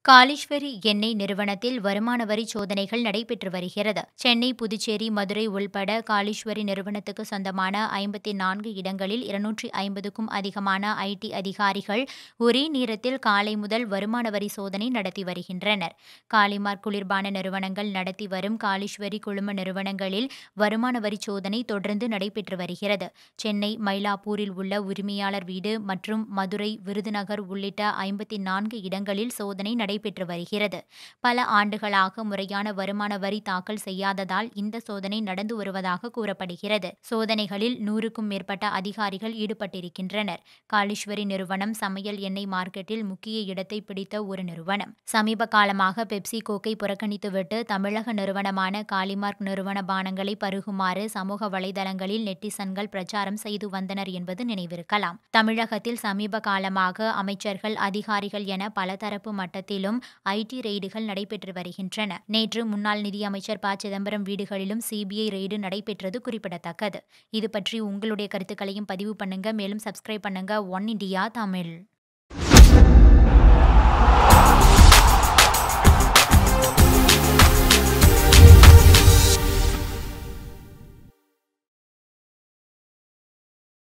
காளீஸ்வரி எண்ணெய் நிறுவனத்தில் வருமான வரி சோதனைகள் நடைபெற்று வருகிறது சென்னை புதுச்சேரி மதுரை உள்பட காளீஸ்வரி நிறுவனத்துக்கு சொந்தமான ஐம்பத்தி நான்கு இடங்களில் இருநூற்றி ஐம்பதுக்கும் அதிகமான ஐடி அதிகாரிகள் ஒரே நேரத்தில் காலை முதல் வருமான வரி சோதனை நடத்தி வருகின்றனர் காளிமார் குளிர்பான நிறுவனங்கள் நடத்தி வரும் காளீஸ்வரி குழும நிறுவனங்களில் வருமான வரி சோதனை தொடர்ந்து நடைபெற்று வருகிறது சென்னை மயிலாப்பூரில் உள்ள உரிமையாளர் வீடு மற்றும் மதுரை விருதுநகர் உள்ளிட்ட ஐம்பத்தி நான்கு இடங்களில் சோதனை நடைபெற்று வருகிறது பல ஆண்டுகளாக முறையான வருமான வரி தாக்கல் செய்யாததால் இந்த சோதனை நடந்து வருவதாக கூறப்படுகிறது சோதனைகளில் நூறுக்கும் மேற்பட்ட அதிகாரிகள் ஈடுபட்டிருக்கின்றனர் காளீஸ்வரி நிறுவனம் சமையல் எண்ணெய் மார்க்கெட்டில் முக்கிய இடத்தை பிடித்த ஒரு நிறுவனம் சமீப காலமாக பெப்சி கோக்கை புறக்கணித்துவிட்டு தமிழக நிறுவனமான காளிமார்க் நிறுவன பானங்களை பருகுமாறு சமூக வலைதளங்களில் நெட்டிசன்கள் பிரச்சாரம் செய்து வந்தனர் என்பது நினைவிருக்கலாம் தமிழகத்தில் சமீப காலமாக அமைச்சர்கள் அதிகாரிகள் என பலதரப்பு மட்டத்திலும் ஐடி ரெய்டுகள் நடைபெற்று வருகின்றன நேற்று முன்னாள் நிதியமைச்சர் ப சிதம்பரம் வீடுகளிலும் சிபிஐ ரெய்டு நடைபெற்றது குறிப்பிடத்தக்கது இது பற்றி உங்களுடைய கருத்துக்களையும் பதிவு பண்ணுங்க மேலும் சப்ஸ்கிரைப் பண்ணுங்க ஒன் இண்டியா தமிழ்